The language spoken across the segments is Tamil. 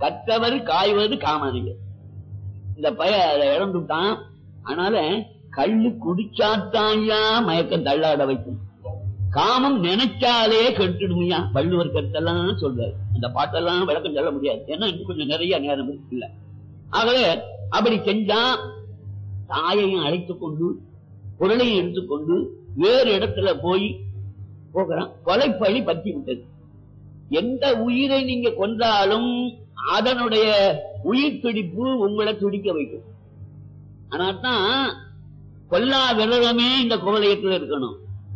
கற்றவர் காய்வது காமனிகள் இந்த பய அதை இழந்துட்டான் அதனால கள்ளு குடிச்சாத்தாயா மயக்கம் தள்ளாட வைக்கும் காமம் நினைச்சாலே கெட்டுடுமையா வள்ளுவர் கருத்தெல்லாம் சொல்றாரு அந்த பாட்டெல்லாம் விளக்கம் சொல்ல முடியாது ஏன்னா இன்னும் கொஞ்சம் நிறைய நேரம் இருக்கு இல்ல ஆகவே அப்படி செஞ்சா தாயையும் அழைத்துக் கொண்டு பொருளையும் எடுத்துக்கொண்டு வேறு இடத்துல போய் போகிறான் கொலைப்பழி பற்றி விட்டது எந்த உயிரை நீங்க கொன்றாலும் அதனுடைய உயிர் துடிப்பு உங்களை துடிக்க வைக்கும் ஆனாதான் கொல்லா விரதமே இந்த கோவலயத்தில் இருக்கணும்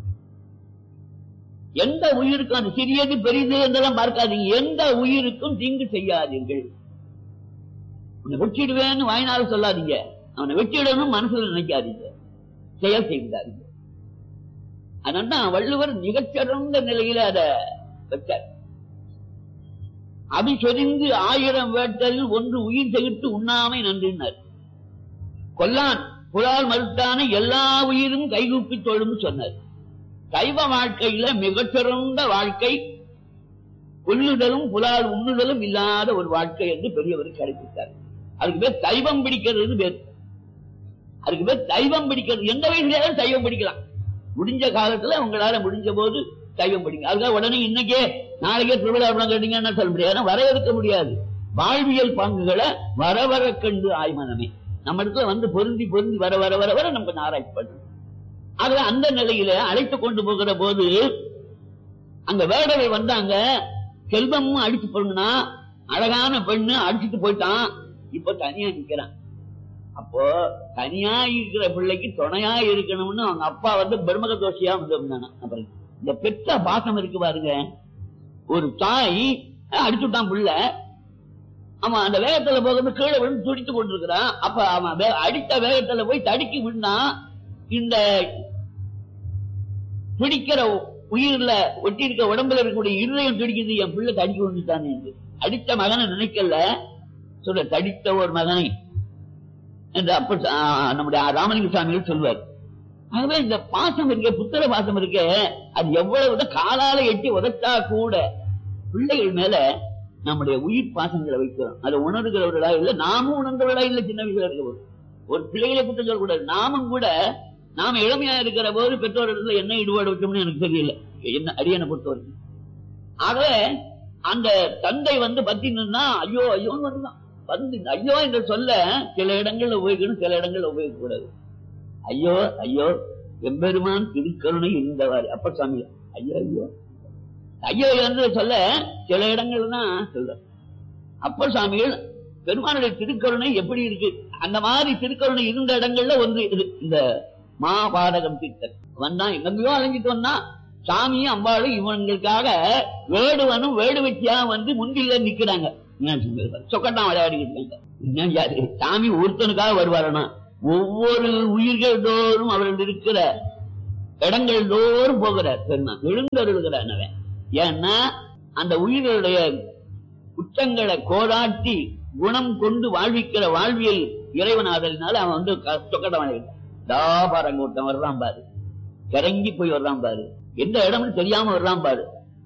எந்த உயிருக்கும் அது சிறியது பெரியது என்றெல்லாம் பார்க்காதீங்க எந்த உயிருக்கும் தீங்கு செய்யாதீர்கள் உன்னை வெட்டிடுவேன்னு வாயினால சொல்லாதீங்க அவனை வெட்டிடணும் மனசுல நினைக்காதீங்க செயல் செய்தாதீங்க அதனால வள்ளுவர் மிகச்சிறந்த நிலையில அத வச்சார் அபி சொரிந்து ஆயிரம் வேட்டல் ஒன்று உயிர் செகுத்து உண்ணாமை நன்றினார் கொல்லான் புலால் மறுத்தான எல்லா உயிரும் கைகூப்பி தொழும் சொன்னார் சைவ வாழ்க்கையில மிகச்சிறந்த வாழ்க்கை கொல்லுதலும் புலால் உண்ணுதலும் இல்லாத ஒரு வாழ்க்கை என்று பெரியவர் கற்பித்தார் அதுக்கு பேர் சைவம் பிடிக்கிறது பேர் அதுக்கு பேர் சைவம் பிடிக்கிறது எந்த வயசுல சைவம் பிடிக்கலாம் முடிஞ்ச காலத்துல உங்களால முடிஞ்ச போது சைவம் பிடிக்கும் அதுக்காக உடனே இன்னைக்கே நாளைக்கே திருவிழா கேட்டீங்கன்னா சொல்ல முடியாது வரையறுக்க முடியாது வாழ்வியல் பங்குகளை வர வர கண்டு ஆய்மனமே நம்ம இடத்துல வந்து பொருந்தி பொருந்தி வர வர வர வர நமக்கு ஆராய்ச்சி பண்ணணும் ஆகவே அந்த நிலையில அழைத்து கொண்டு போகிற போது அங்க வேடவை வந்தாங்க செல்வமும் அடிச்சு போனா அழகான பெண்ணு அடிச்சுட்டு போயிட்டான் இப்ப தனியா நிக்கிறான் அப்போ தனியா இருக்கிற பிள்ளைக்கு துணையா இருக்கணும்னு அவங்க அப்பா வந்து பிரம்மக தோஷியா வந்து அப்புறம் இந்த பெற்ற பாசம் இருக்கு பாருங்க ஒரு தாய் அடிச்சுட்டான் புள்ள அவன் அந்த வேகத்துல போகிறது கீழே விழுந்து துடித்து கொண்டிருக்கிறான் அப்ப அவன் வே- அடித்த வேகத்துல போய் தடுக்கி விழுந்தான் இந்த துடிக்கிற உயிர்ல ஒட்டி இருக்க உடம்புல இருக்கக்கூடிய இருதயம் துடிக்குது என் பிள்ளை தடிக்க விழுந்துட்டானே என்று அடித்த மகனை நினைக்கல சொல்ல தடித்த ஒரு மகனை என்று அப்ப ஆ, நம்முடைய ராமலிங்க சாமிகள் சொல்வார் ஆகவே இந்த பாசம் இருக்க புத்திர பாசம் இருக்க அது எவ்வளவு காலால எட்டி உதைச்சா கூட பிள்ளைகள் மேல நம்முடைய உயிர் பாசங்களை வைக்கிறோம் அதை உணர்கிறவர்களா இல்ல நாமும் உணர்ந்தவர்களா இல்ல சின்ன வயசுல இருக்கவர் ஒரு பிள்ளைகளை குற்றம் சொல்லக்கூடாது நாமும் கூட நாம இளமையா இருக்கிற போது பெற்றோர்கள் என்ன ஈடுபாடு வச்சோம்னு எனக்கு தெரியல என்ன அரியணை பொறுத்த வரைக்கும் ஆகவே அந்த தந்தை வந்து பத்தினா ஐயோ ஐயோன்னு வந்துதான் வந்து இந்த ஐயோ என்று சொல்ல சில இடங்கள்ல உபயோகிக்கணும் சில இடங்கள்ல உபயோகிக்க கூடாது ஐயோ ஐயோ எம்பெருமான் திருக்கருணை இருந்தவாறு அப்பர் சாமி ஐயோ ஐயோ ஐயோ என்று சொல்ல சில இடங்கள்ல தான் சொல்ற அப்பர் சாமிகள் பெருமானுடைய திருக்கருணை எப்படி இருக்கு அந்த மாதிரி திருக்கருணை இருந்த இடங்கள்ல ஒன்று இது இந்த மாபாடகம் தீர்த்தன் வந்தான் எங்கேயோ அலைஞ்சிட்டு வந்தான் சாமியும் அம்பாளும் இவங்களுக்காக வேடுவனும் வேடுவச்சியா வந்து முந்தில நிக்கிறாங்க சொக்கட்டான் விளையாடிக்கிட்டு இருக்காங்க. என்ன யாரு? சாமி ஒருத்தனுக்காக வருவாரனா ஒவ்வொரு உயிர்கள் தோறும் அவர்கள் இருக்கிற இடங்கள் தோறும் போகிறார் பெருமான் எழுந்தருளுகிறான் அவன் ஏன்னா அந்த உயிர்களுடைய குற்றங்களை கோராட்டி குணம் கொண்டு வாழ்விக்கிற வாழ்வியல் இறைவனாதலினால அவன் வந்து க- சொக்கட்டம் விளையாடுறான் தாபாரங்க ஒருத்தன் வர்றான் பாரு இறங்கி போய் வர்றான் பாரு எந்த இடம்னு தெரியாம வர்றான் பாரு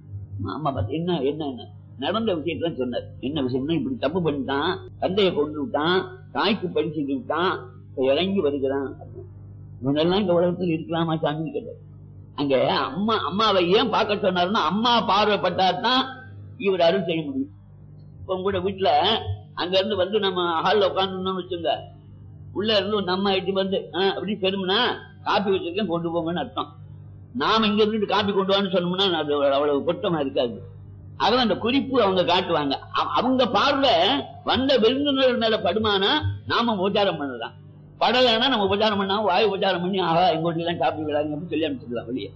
ஆமா பாத்து என்ன என்ன என்ன நடந்த விஷயத்தான் சொன்னார் என்ன விஷயம்னா இப்படி தப்பு பண்ணிட்டான் தந்தையை கொண்டு விட்டான் தாய்க்கு படிச்சு விட்டான் இப்ப இறங்கி வருகிறான் இவனெல்லாம் இந்த உலகத்தில் இருக்கலாமா சாமி கேட்டார் அங்க அம்மா அம்மாவை ஏன் பார்க்க சொன்னாருன்னா அம்மா பார்வைப்பட்டார் தான் இவர் அருள் செய்ய முடியும் இப்ப உங்களோட வீட்டுல அங்க இருந்து வந்து நம்ம ஹால்ல உட்காந்துன்னு வச்சுங்க உள்ள இருந்து ஒரு நம்ம இட்டு வந்து ஆ, அப்படி பெருமைனா காப்பி வச்சிருக்கேன் கொண்டு போங்கன்னு அர்த்தம் நாம இங்க இருந்துட்டு காப்பி கொண்டு வான்னு சொன்னோம்னா அது அவ்வளவு பொருத்தமா இருக்காது அதான் அந்த குறிப்பு அவங்க காட்டுவாங்க அவ- அவங்க பார்வை வந்த விருந்தினர் மேல படுமானா நாம உபச்சாரம் பண்ணலாம் படலைன்னா நம்ம உபச்சாரம் பண்ணா வாய் உபச்சாரம் பண்ணி ஆகா எங்கோட்டி எல்லாம் காப்பி விடாங்க அப்படின்னு சொல்லி அனுப்பிச்சிடலாம் வெளியே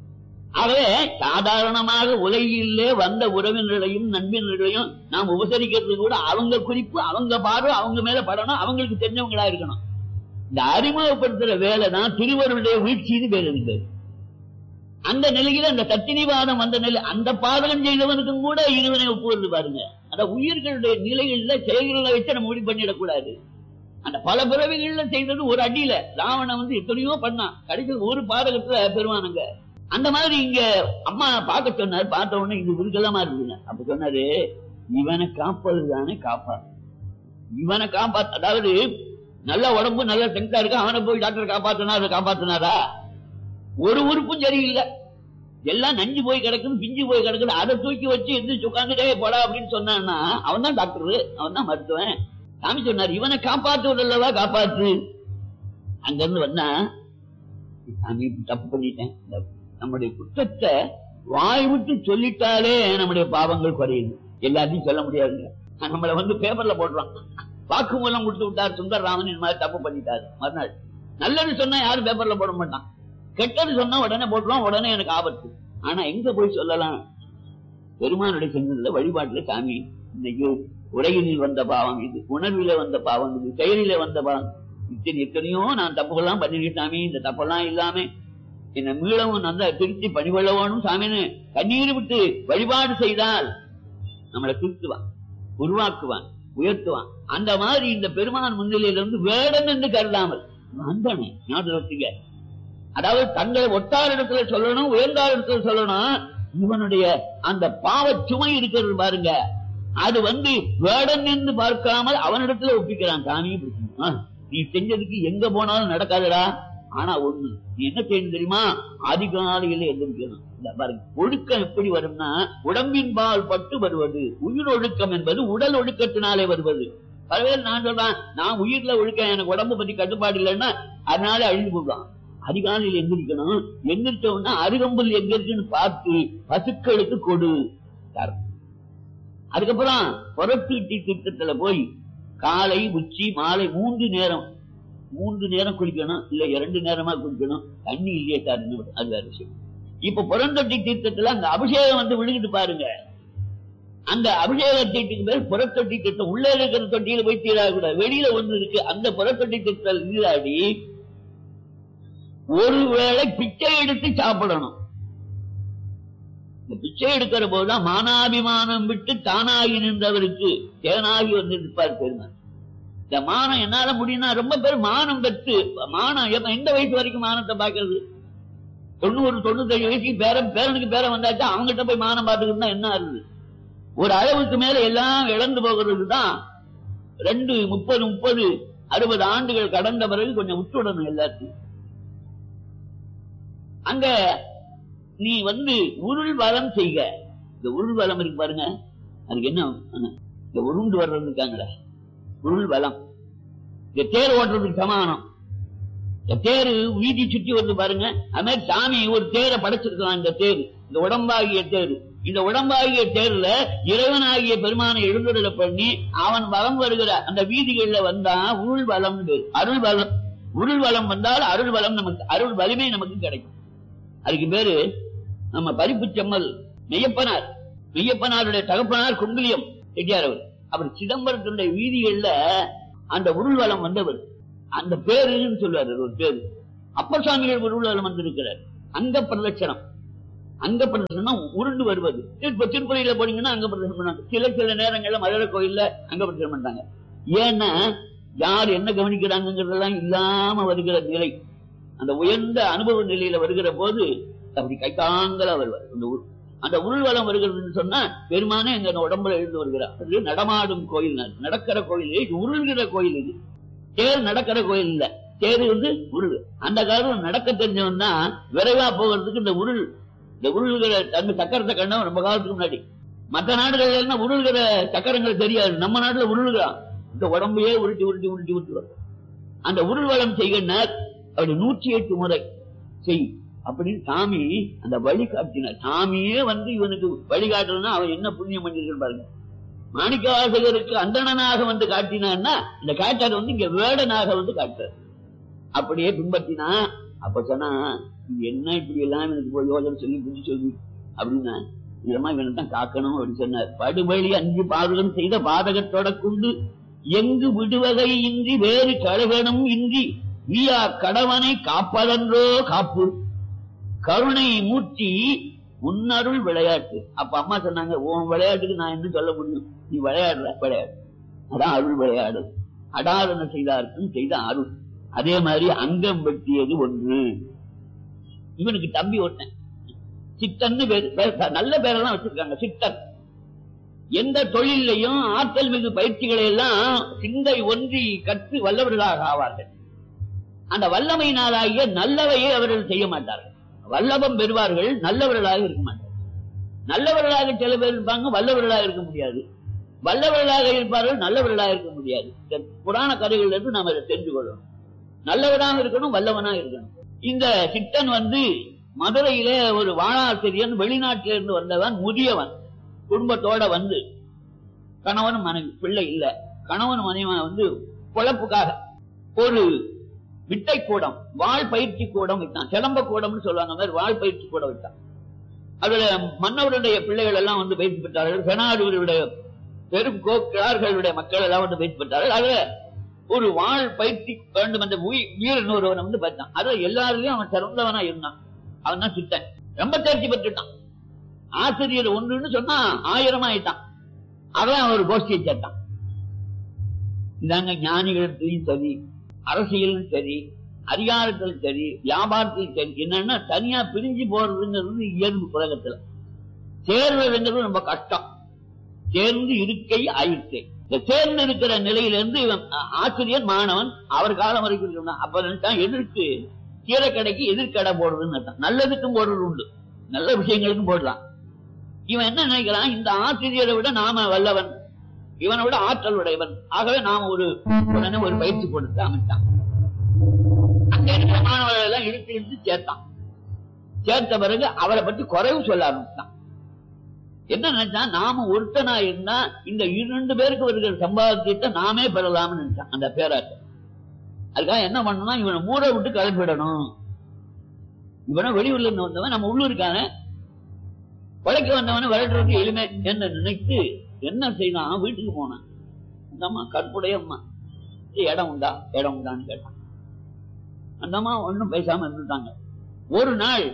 ஆகவே சாதாரணமாக உலகிலே வந்த உறவினர்களையும் நண்பினர்களையும் நாம் உபசரிக்கிறது கூட அவங்க குறிப்பு அவங்க பார்வை அவங்க மேல படணும் அவங்களுக்கு தெரிஞ்சவங்களா இருக்கணும் இந்த அறிமுகப்படுத்துற வேலை தான் திருவருடைய வீழ்ச்சின்னு பேர் இருந்தது அந்த நிலையில அந்த தத்தினிவாதம் வந்த நிலை அந்த பாதகம் செய்தவனுக்கும் கூட இருவனை ஒப்புவது பாருங்க அந்த உயிர்களுடைய நிலைகள்ல செயல்களை வச்சு நம்ம முடிவு பண்ணிடக்கூடாது அந்த பல பிறவிகள்ல செய்தது ஒரு அடியில ராவணன் வந்து எத்தனையோ பண்ணான் கடைசியில் ஒரு பாதகத்துல பெருமானுங்க அந்த மாதிரி இங்க அம்மா பார்க்க சொன்னார் பார்த்த உடனே இது விருக்கலமா இருக்குங்க அப்ப சொன்னாரு இவனை காப்பது தானே காப்பாத்து இவனை காப்பாத்து அதாவது நல்ல உடம்பு நல்ல ஸ்ட்ரென்த்தா இருக்கு அவனை போய் டாக்டர் காப்பாத்தினா அதை காப்பாத்தினாரா ஒரு உறுப்பும் சரியில்லை எல்லாம் நஞ்சு போய் கிடக்குது பிஞ்சு போய் கிடக்குது அதை தூக்கி வச்சு எந்திரிச்சு உட்காந்துட்டே போடா அப்படின்னு சொன்னான்னா அவன் தான் டாக்டர் அவன் தான் மருத்துவன் சாமி சொன்னார் இவனை காப்பாற்றுவதல்லவா காப்பாத்து அங்க இருந்து வந்தா சாமி தப்பு பண்ணிட்டேன் இந்த நம்முடைய குற்றத்தை வாய் விட்டு சொல்லிட்டாலே நம்முடைய பாவங்கள் குறையுது எல்லாத்தையும் சொல்ல முடியாதுங்க நம்மளை வந்து பேப்பர்ல போடுறான் வாக்குமூலம் கொடுத்து விட்டார் சுந்தரராமன் இந்த மாதிரி தப்பு பண்ணிட்டாரு மறுநாள் நல்லது சொன்னா யாரும் பேப்பர்ல போட மாட்டான் கெட்டது சொன்னா உடனே போட்டுருவோம் உடனே எனக்கு ஆபத்து ஆனா எங்க போய் சொல்லலாம் பெருமானுடைய செஞ்சதுல வழிபாட்டுல சாமி இன்னைக்கு உரையினில் வந்த பாவம் இது உணர்வில வந்த பாவம் இது செயலில வந்த பாவம் இத்தனை எத்தனையோ நான் தப்புகள்லாம் பண்ணிருக்கேன் சாமி இந்த தப்பெல்லாம் இல்லாம என்னை மீளவும் நல்லா திருத்தி பணிவள்ளவனும் சாமின்னு கண்ணீர் விட்டு வழிபாடு செய்தால் நம்மளை திருத்துவான் உருவாக்குவான் உயர்த்துவான் அந்த மாதிரி இந்த பெருமான் முன்னிலையில இருந்து வேடன் என்று கருதாமல் வந்தனே ஞாபகத்துக்கு அதாவது தங்களை ஒட்டார் இடத்துல சொல்லணும் உயர்ந்தார் இடத்துல சொல்லணும் இவனுடைய அந்த பாவ சுமை இருக்கிறது பாருங்க அது வந்து வேடன் என்று பார்க்காமல் அவனிடத்துல ஒப்பிக்கிறான் சாமி ஆ, நீ செஞ்சதுக்கு எங்க போனாலும் நடக்காதுடா ஆனா ஒண்ணு நீ என்ன செய்யணும் தெரியுமா அதிகாலையில எந்திரிக்கணும் இந்த பாருங்க ஒழுக்கம் எப்படி வரும்னா உடம்பின் பால் பட்டு வருவது உயிர் ஒழுக்கம் என்பது உடல் ஒழுக்கத்தினாலே வருவது பலவேறு நான் சொல்றேன் நான் உயிர்ல ஒழுக்கம் எனக்கு உடம்பு பத்தி கட்டுப்பாடு இல்லைன்னா அதனால அழிந்து போடுவான் அதிகாலையில் எந்திரிக்கணும் எந்திரிச்சோம்னா அருகம்புல் எங்க இருக்குன்னு பார்த்து பசுக்களுக்கு கொடு தரணும். அதுக்கப்புறம் புறத்தீட்டி திட்டத்துல போய் காலை உச்சி மாலை மூன்று நேரம் மூன்று நேரம் குளிக்கணும் இல்ல இரண்டு நேரமா குளிக்கணும் தண்ணி இல்லையே சார் அது வேற விஷயம் இப்ப புறந்தொட்டி தீர்த்தத்துல அந்த அபிஷேகம் வந்து விழுகிட்டு பாருங்க அந்த அபிஷேக தீட்டுக்கு பேர் புறத்தொட்டி தீர்த்தம் உள்ள இருக்கிற தொட்டியில போய் தீராக்கூடாது வெளியில ஒண்ணு இருக்கு அந்த புறத்தொட்டி தீர்த்தத்தில் நீராடி ஒருவேளை பிச்சை எடுத்து சாப்பிடணும் இந்த பிச்சை எடுக்கிற போதுதான் மானாபிமானம் விட்டு தானாகி நின்றவருக்கு தேனாகி வந்து நிற்பார் பெருமாள் இந்த மானம் என்னால முடியும்னா ரொம்ப பேர் மானம் பெற்று மானம் எப்ப எந்த வயசு வரைக்கும் மானத்தை பாக்குறது தொண்ணூறு தொண்ணூத்தஞ்சு வயசுக்கு பேரன் பேரனுக்கு பேரன் வந்தாச்சா அவங்ககிட்ட போய் மானம் பார்த்துக்கிட்டு தான் என்ன ஆகுது ஒரு அளவுக்கு மேல எல்லாம் இழந்து போகிறது தான் ரெண்டு முப்பது முப்பது அறுபது ஆண்டுகள் கடந்த பிறகு கொஞ்சம் விட்டுடணும் எல்லாத்தையும் அங்க நீ வந்து உருள் வளம் செய்க இந்த உருள் வளம் இருக்கு பாருங்க அதுக்கு என்ன என்ன? இந்த உருண்டு வர்றது இருக்காங்களே உருள் வளம் இந்த தேர் ஓட்டுறதுக்கு சமானம் இந்த தேரு வீதி சுற்றி வந்து பாருங்க அது மாதிரி சாமி ஒரு தேரை படைச்சிருக்கலாம் இந்த தேர் இந்த உடம்பாகிய தேர் இந்த உடம்பாகிய தேர்ல இறைவனாகிய பெருமானை எழுந்துடல பண்ணி அவன் வலம் வருகிற அந்த வீதிகள்ல வந்தா உருள் வளம் அருள் வளம் உருள் வளம் வந்தால் அருள் வளம் நமக்கு அருள் வலிமை நமக்கு கிடைக்கும் அதுக்கு பேரு நம்ம பரிப்பு செம்மல் மெய்யப்பனார் மெய்யப்பனாருடைய தகப்பனார் குங்குலியம் செட்டியார் அவர் அவர் சிதம்பரத்துடைய வீதிகள்ல அந்த உருள்வலம் வந்தவர் அந்த பேருன்னு சொல்லுவார் ஒரு பேரு அப்பசாமிகள் உருள்வலம் வந்திருக்கிறார் அங்க பிரதட்சணம் அங்க பிரதட்சணம் உருண்டு வருவது இப்ப திருப்பதியில போனீங்கன்னா அங்க பிரதட்சணம் பண்ணாங்க சில சில நேரங்கள்ல மதுரை கோயில்ல அங்க பிரதட்சணம் பண்றாங்க ஏன்னா யார் என்ன கவனிக்கிறாங்கிறதெல்லாம் இல்லாம வருகிற நிலை அந்த உயர்ந்த அனுபவ நிலையில வருகிற போது அப்படி கைத்தாங்கலா வருவார் அந்த உரு- அந்த உருள்வலம் வருகிறதுன்னு சொன்னா பெருமானே எங்க உடம்புல எழுந்து வருகிறார் அது நடமாடும் கோயில் ந- நடக்கிற கோயில் இது உருள்கிற கோயில் இது தேர் நடக்கிற கோயில் இல்ல தேர் வந்து உருள் அந்த காலத்துல நடக்க தெரிஞ்சவன் தான் விரைவா போகிறதுக்கு இந்த உருள் இந்த உருள்கிற அந்த சக்கரத்தை கண்டவன் ரொம்ப காலத்துக்கு முன்னாடி மற்ற நாடுகள்ல எல்லாம் உருள்கிற சக்கரங்கள் தெரியாது நம்ம நாட்டுல உருள்கிறான் இந்த உடம்பையே உருட்டி உருட்டி உருட்டி உருட்டி வரும் அந்த உருள்வலம் செய்கின்றார் அப்படி நூற்றி எட்டு முறை செய் அப்படின்னு சாமி அந்த வழி காட்டினார் சாமியே வந்து இவனுக்கு வழிகாட்டணும்னா அவன் என்ன புண்ணியம் பண்ணிருக்கான் பாருங்க மாணிக்கவாசகருக்கு அந்தணனாக வந்து காட்டினான்னா இந்த காட்டார் வந்து இங்க வேடனாக வந்து காட்டார் அப்படியே பின்பற்றினா அப்ப சொன்னா இது என்ன இப்படி எல்லாம் எனக்கு போய் யோசனை சொல்லி புத்தி சொல்லி அப்படின்னா இதமா இவனை தான் காக்கணும் அப்படின்னு சொன்னார் படுபழி அஞ்சு பாதகம் செய்த பாதகத்தோட கொண்டு எங்கு விடுவகை இன்றி வேறு கழுகனும் இன்றி வீயா கடவனை காப்பதன்றோ காப்பு கருணை மூர்த்தி உன்னருள் விளையாட்டு அப்ப அம்மா சொன்னாங்க உன் விளையாட்டுக்கு நான் என்ன சொல்ல முடியும் நீ விளையாடுற விளையாடு அதான் அருள் விளையாடு அடாதன செய்தார்க்கும் செய்த அருள் அதே மாதிரி அங்கம் வெட்டியது ஒன்று இவனுக்கு தம்பி ஒருத்தன் சித்தன்னு பேரு பேர் நல்ல பேரெல்லாம் வச்சிருக்காங்க சித்தன் எந்த தொழிலையும் ஆற்றல் மிகு பயிற்சிகளை எல்லாம் சிந்தை ஒன்றி கற்று வல்லவர்களாக ஆவார்கள் அந்த வல்லமையினாலாகிய நல்லவையை அவர்கள் செய்ய மாட்டார்கள் வல்லபம் பெறுவார்கள் நல்லவர்களாக இருக்க மாட்டார்கள் நல்லவர்களாக சில பேர் இருப்பாங்க வல்லவர்களாக இருக்க முடியாது வல்லவர்களாக இருப்பார்கள் நல்லவர்களாக இருக்க முடியாது இந்த புராண கதைகள்ல இருந்து நாம் இதை தெரிந்து கொள்ளணும் நல்லவனாக இருக்கணும் வல்லவனாக இருக்கணும் இந்த சித்தன் வந்து மதுரையில ஒரு வாழாசிரியன் வெளிநாட்டில இருந்து வந்தவன் முதியவன் குடும்பத்தோட வந்து கணவன் மனைவி பிள்ளை இல்ல கணவன் மனைவி வந்து பொழப்புக்காக ஒரு விட்டை கூடம் வாழ் பயிற்சி கூடம் விட்டான் சிலம்ப கூடம்னு சொல்லுவாங்க அந்த மாதிரி வாழ் பயிற்சி கூடம் விட்டான் அதுல மன்னவருடைய பிள்ளைகள் எல்லாம் வந்து பயிற்சி பெற்றார்கள் செனாடுவருடைய பெரும் கோக்கிழார்களுடைய மக்கள் எல்லாம் வந்து பயிற்சி பெற்றார்கள் அதுல ஒரு வாழ் பயிற்சி வேண்டும் என்ற உயி- வீரன் ஒருவன் வந்து பார்த்தான் அதுல எல்லாருலயும் அவன் சிறந்தவனா இருந்தான் அவன் தான் சித்தன் ரொம்ப தேர்ச்சி பெற்றுட்டான் ஆசிரியர் ஒன்றுன்னு சொன்னா ஆயிரம் ஆயிட்டான் அவன் ஒரு கோஷ்டியை சேர்த்தான் இதாங்க ஞானிகளுக்கும் சரி அரசியலும் சரி அதிகாரத்திலும் சரி வியாபாரத்திலும் சரி என்னன்னா தனியா பிரிஞ்சு போறதுங்கிறது இயல்பு உலகத்துல சேர்வதுங்கிறது ரொம்ப கஷ்டம் சேர்ந்து இருக்கை ஆயிற்று இந்த சேர்ந்து இருக்கிற நிலையிலிருந்து இவன் ஆ- ஆசிரியர் மாணவன் அவர் காலம் வரைக்கும் இருந்தான் அப்ப நினைச்சான் எதிர்க்கு கீரை கடைக்கு எதிர்கடை போடுறதுன்னு அர்த்தம். நல்லதுக்கும் போடுறது உண்டு நல்ல விஷயங்களுக்கும் போடலாம் இவன் என்ன நினைக்கிறான் இந்த ஆசிரியரை விட நாம வல்லவன் இவனை விட ஆற்றல் உடையவன் ஆகவே நாம ஒரு உடனே ஒரு பயிற்சி கொடுத்து அமைத்தான் அங்க இருக்கிற மாணவர்கள் எல்லாம் இழுத்து இழுத்து சேர்த்தான் சேர்த்த பிறகு அவரை பற்றி குறைவு சொல்ல ஆரம்பிச்சான் என்ன நினைச்சா நாம ஒருத்தனா இருந்தா இந்த இரண்டு பேருக்கு வருகிற சம்பாதித்த நாமே பெறலாம்னு நினைச்சான் அந்த பேராட்ட அதுக்காக என்ன பண்ணணும் இவனை ஊரை விட்டு கிளப்பிடணும் இவனை வெளியூர்ல இருந்து வந்தவன் நம்ம உள்ளூருக்கான வழக்கு வந்தவனை விரட்டுறதுக்கு எளிமை என்ன நினைத்து என்ன செய்தான் வீட்டுக்கு போனான் அந்த அம்மா கற்புடைய அம்மா "ஏய், இடம் உண்டா இடம் உண்டான்னு கேட்டான் அந்த அம்மா ஒண்ணும் பேசாம இருந்துட்டாங்க ஒரு நாள்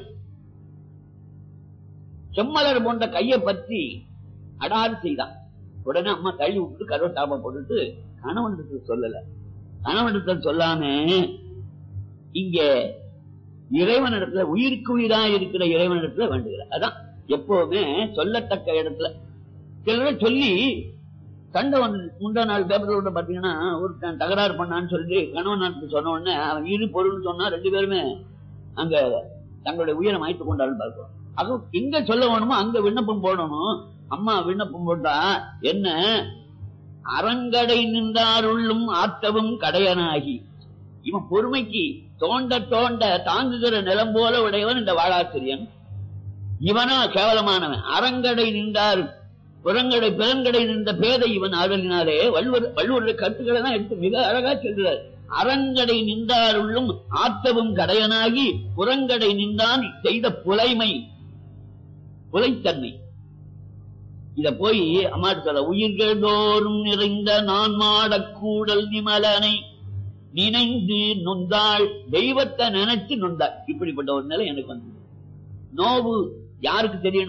செம்மலர் போன்ற கையை பற்றி அடாறு செய்தான் உடனே அம்மா தள்ளி விட்டு கருவ தாபம் போட்டுட்டு கணவனிடத்துல சொல்லல கணவனிடத்துல சொல்லாம இங்க இறைவனிடத்துல உயிருக்கு உயிரா இருக்கிற இறைவனிடத்துல வேண்டுகிறார் அதான் எப்பவுமே சொல்லத்தக்க இடத்துல சிலர் சொல்லி சண்டை வந்து முந்தா நாள் பேப்பர்ல பாத்தீங்கன்னா ஒருத்தன் தகராறு பண்ணான்னு சொல்லி கணவன் நாட்டுக்கு சொன்ன உடனே அவன் இரு பொருள்னு சொன்னா ரெண்டு பேருமே அங்க தங்களுடைய உயிரை மாய்த்து கொண்டாலும் பார்க்கிறோம் அதுவும் எங்க சொல்ல வேணுமோ அங்க விண்ணப்பம் போடணும் அம்மா விண்ணப்பம் போட்டா என்ன அரங்கடை நின்றாருள்ளும் ஆத்தவும் கடையனாகி இவன் பொறுமைக்கு தோண்ட தோண்ட தாங்குகிற நிலம் போல உடையவன் இந்த வாழாசிரியன் இவனா கேவலமானவன் அரங்கடை நின்றார் புறங்கடை பிறங்கடை நின்ற பேதை இவன் ஆதலினாலே வள்ளுவர் வள்ளுவருடைய கருத்துக்களை தான் எடுத்து மிக அழகா சொல்கிறார் அரங்கடை நின்றாருள்ளும் ஆத்தவும் கடையனாகி புறங்கடை நின்றான் செய்த புலைமை புலைத்தன்மை இத போய் அம்மாட்டு சொல்ல உயிர்கள் தோறும் நிறைந்த நான் மாடக்கூடல் நிமலனை நினைந்து நொந்தாள் தெய்வத்தை நினைச்சு நொந்தாள் இப்படிப்பட்ட ஒரு நிலை எனக்கு வந்தது நோவு யாருக்கு தெரியணும்